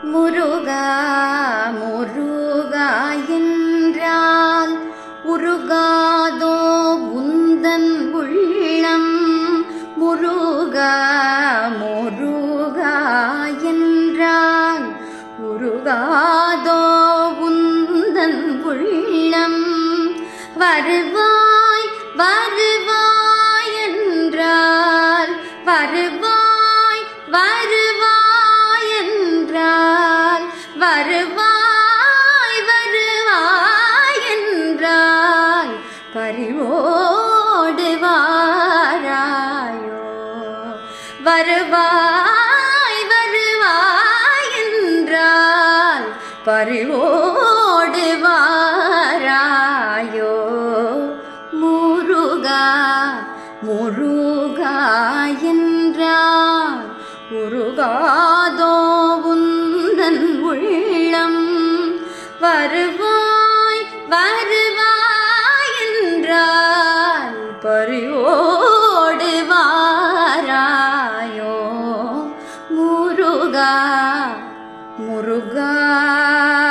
முருகா முருகா என்றால் உருகாதோ உந்தன் உள்ளம் முருகா முருகா என்றால் உருகாதோ உந்தன் உள்ளம் வருவாய் வருவாய் என்றால் வருவாய் வருவாய் என்றால் வருவாய் வருவாய் என்றால் பரிவோடு வாராயோ வருவாய் வருவாய் என்றால் பரிவோடு வாராயோ முருகா முருகா என்றால் உருகாதோ உந்தன் உள்ளம் வருவாய் வருவாய் என்றால் பரிவோடு வாராயோ முருகா முருகா